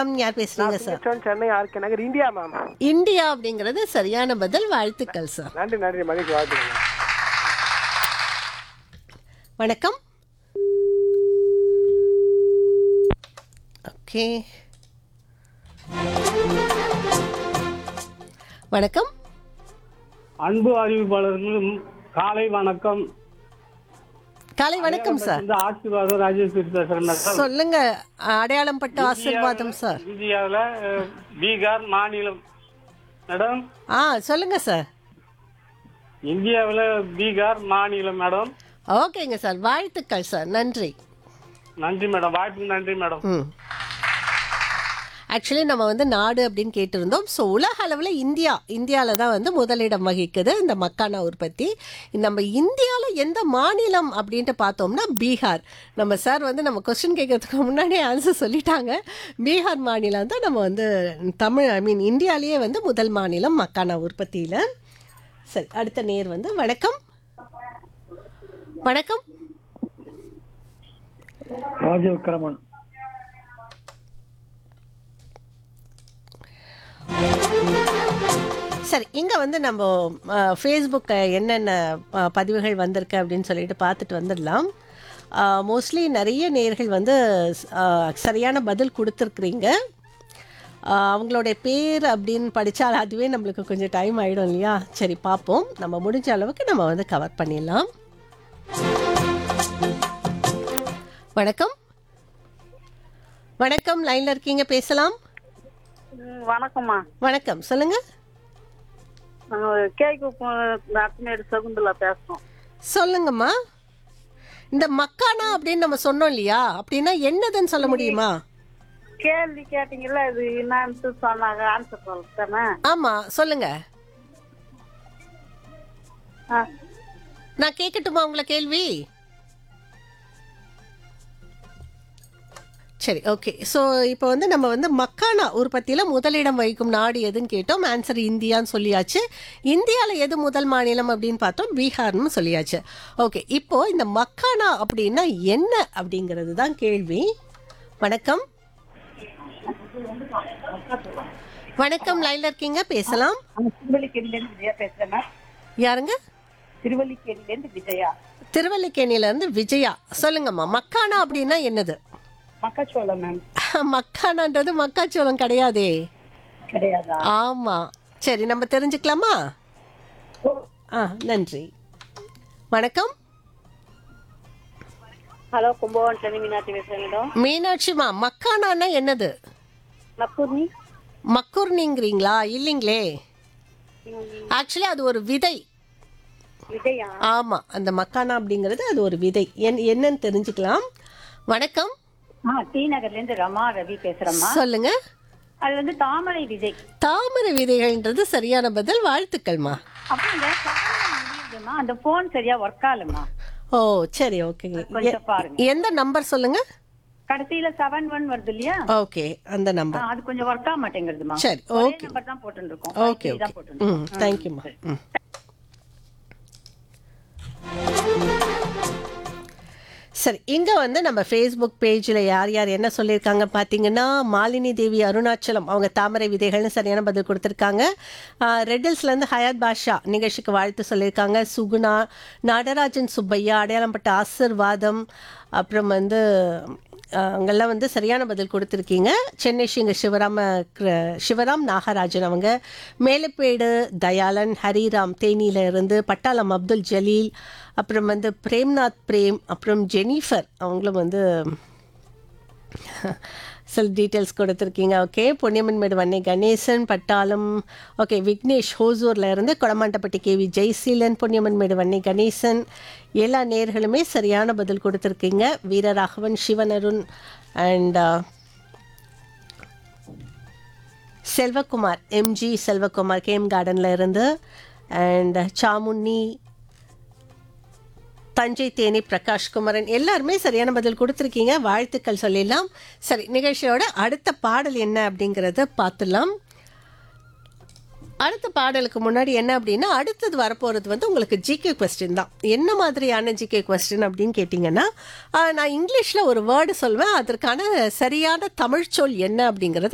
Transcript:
வணக்கம் யார் பேசுறீங்க சார் சிங்கச்சோன் Chennai R K Nagar India ma'am India அப்படிங்கிறது சரியான பதில் வாழ்த்துக்கள் சார் நன்றி நன்றி மகிழ்ச்சி வாழ்த்துக்கள் வணக்கம் ஓகே வணக்கம் அன்பு அறிவிப்பாளர்களும் காலை வணக்கம் காலை வணக்கம் சார் இந்த ஆசீர்வாதம் ராஜேஷ் பேசுறேன் மேடம். சொல்லுங்க அடையாளம் பட்ட ஆசீர்வாதம் சார் இந்தியாவுல அஹ், பீகார் மாநிலம் மேடம் ஆ சொல்லுங்க சார் இந்தியாவுல பீகார் மாநிலம் மேடம் ஓகேங்க சார் வாழ்த்துக்கள் சார் நன்றி நன்றி மேடம் வாய்ப்புக்கு நன்றி மேடம் ம் ஆக்சுவலி நம்ம வந்து நாடு அப்படின்னு கேட்டிருந்தோம் ஸோ உலக அளவில் இந்தியா இந்தியாவில் தான் வந்து முதலிடம் வகிக்குது இந்த மக்கானா உற்பத்தி நம்ம இந்தியாவில் எந்த மாநிலம் அப்படின்ட்டு பார்த்தோம்னா பீகார் நம்ம சார் வந்து நம்ம கொஸ்டின் கேட்கறதுக்கு முன்னாடியே ஆன்சர் சொல்லிட்டாங்க பீகார் மாநிலம் தான் நம்ம வந்து தமிழ் ஐ மீன் இந்தியாவிலேயே வந்து முதல் மாநிலம் மக்கானா உற்பத்தியில் சரி அடுத்த நேர் வந்து வணக்கம் வணக்கம் ராஜவிக்ரமன் சரி இங்கே வந்து நம்ம ஃபேஸ்புக் என்னென்ன அஹ், பதிவுகள் வந்திருக்கு அப்படின்னு சொல்லிட்டு பார்த்துட்டு வந்துடலாம் மோஸ்ட்லி நிறைய நேர்கள் வந்து அஹ், சரியான பதில் கொடுத்துருக்குறீங்க அஹ், அவங்களுடைய பேர் அப்படின்னு படித்தால் அதுவே நம்மளுக்கு கொஞ்சம் டைம் ஆகிடும் இல்லையா சரி பார்ப்போம் நம்ம முடிஞ்ச அளவுக்கு நம்ம வந்து கவர் பண்ணிடலாம் வணக்கம் வணக்கம் லைனில் இருக்கீங்க பேசலாம் ம், வணக்கம்மா வணக்கம் சொல்லுங்கள் நாங்கள் கேக்கு நட்மேடு சகுந்தலா பேசுகிறோம் சொல்லுங்கம்மா இந்த மக்கானா அப்படின்னு நம்ம சொன்னோம் இல்லையா அப்படின்னா என்னதுன்னு சொல்ல முடியுமா கேள்வி கேட்டீங்கல்ல இது என்னன்னு சொன்னாங்க ஆன்சர் சொல்லிட்டேனே ஆமா சொல்லுங்க ஆ நான் கேட்கட்டுமா உங்களை கேள்வி சரி ஓகே ஸோ இப்போ வந்து நம்ம வந்து மக்கானா உற்பத்தியில் முதலிடம் வகிக்கும் நாடு எதுன்னு கேட்டோம் ஆன்சர் இந்தியான்னு சொல்லியாச்சு இந்தியாவில் எது முதல் மாநிலம் அப்படின்னு பார்த்தோம் பீகார்னு சொல்லியாச்சு ஓகே இப்போ இந்த மக்கானா அப்படின்னா என்ன அப்படிங்கிறது தான் கேள்வி வணக்கம் வணக்கம் லைன்ல இருக்கீங்க பேசலாம் திருவல்லிக்கேணிலேருந்து விஜயா பேசுகிறேன் யாருங்க திருவல்லிக்கேணிலேருந்து விஜயா திருவல்லிக்கேணியில இருந்து விஜயா சொல்லுங்கம்மா மக்கானா அப்படின்னா என்னது மக்காச்சோளம் மேம் மக்கானான்றது மக்காச்சோளம் கிடையாதே கிடையாதா ஆமா சரி நம்ம தெரிஞ்சுக்கலாமா ஆ நன்றி வணக்கம் ஹலோ கும்பகோணம் சென்னை மீனாட்சி பேசுகிறேன் மேடம் மீனாட்சிமா மக்கானான்னா என்னது நக்கூர்னி மக்குர்னிங்கிறீங்களா இல்லைங்களே ஆக்சுவலி அது ஒரு விதை விஜயா ஆமா அந்த மக்கானா அப்படிங்கிறது அது ஒரு விதை என் என்னன்னு தெரிஞ்சுக்கலாம் வணக்கம் ஆ டி நகர்லேருந்து ரமா ரவி பேசுகிறேம்மா சொல்லுங்க அது வந்து தாமரை விஜய் தாமரை விதைகள்ன்றது சரியான பதில் வாழ்த்துக்கள்மா அப்புறம் இந்த காலம் முடியுதும்மா அந்த ஃபோன் சரியா ஒர்க் ஆகலம்மா ஓ சரி ஓகேங்க கொஞ்சம் பாருங்க. எ- எந்த நம்பர் சொல்லுங்க கடைசியில செவன் ஒன் வருது இல்லையா ஓகே அந்த ஆ, நம்பர் அது கொஞ்சம் ஒர்க் ஆக மாட்டேங்குதுமா சரி ஒரே ஓகே நம்பர் தான் போட்டுருக்கோம் ஓகே ஓகே ம் தேங்க்யூம்மா ம் சரி இங்கே வந்து நம்ம ஃபேஸ்புக் பேஜில் யார் யார் என்ன சொல்லியிருக்காங்க பார்த்தீங்கன்னா மாலினி தேவி அருணாச்சலம் அவங்க தாமரை விதைகள்னு சரியான பதில் கொடுத்துருக்காங்க ரெட்டில்ஸ்லேருந்து ஹயாத் பாஷா நிகழ்ச்சிக்கு வாழ்த்து சொல்லியிருக்காங்க சுகுணா நடராஜன் சுப்பையா அடையாளம்பட்ட ஆசிர்வாதம் அப்புறம் வந்து ஆஹ், அங்கெல்லாம் வந்து சரியான பதில் கொடுத்துருக்கீங்க சென்னை ஸ்ரீங்க சிவராம கிர- சிவராம் நாகராஜன் அவங்க மேலப்பேடு தயாளன் ஹரிராம் தேனியில இருந்து பட்டாளம் அப்துல் ஜலீல் அப்புறம் வந்து பிரேம்நாத் பிரேம் அப்புறம் ஜெனிஃபர் அவங்களும் வந்து சில டீட்டெயில்ஸ் கொடுத்துருக்கீங்க ஓகே பொன்னியம்மன்மேடு வன்னை கணேசன் பட்டாளம் ஓகே விக்னேஷ் ஹோசூரில் இருந்து கொடமாண்டப்பட்டி கேவி ஜெய்சீலன் பொன்னியம்மன்மேடு வன்னை கணேசன் எல்லா நேர்களுமே சரியான பதில் கொடுத்துருக்கீங்க வீரராகவன் சிவனருண் அண்ட் செல்வகுமார் எம்ஜி செல்வகுமார் கேம் கார்டனில் இருந்து அண்ட் சாமுன்னி தஞ்சை தேனி பிரகாஷ் குமரன் எல்லாருமே சரியான பதில் கொடுத்துருக்கீங்க வாழ்த்துக்கள் சொல்லிடலாம் சரி நிகழ்ச்சியோட அடுத்த பாடல் என்ன அப்படிங்கிறத பார்த்துடலாம் அடுத்த பாடலுக்கு முன்னாடி என்ன அப்படின்னா அடுத்தது வரப்போகிறது வந்து உங்களுக்கு ஜிகே கொஸ்டின் தான் என்ன மாதிரியான ஜிகே கொஸ்டின் அப்படின்னு கேட்டிங்கன்னா ஆஹ், நான் இங்கிலீஷில் ஒரு வேர்டு சொல்வேன் அதற்கான சரியான தமிழ் சொல் என்ன அப்படிங்கிறது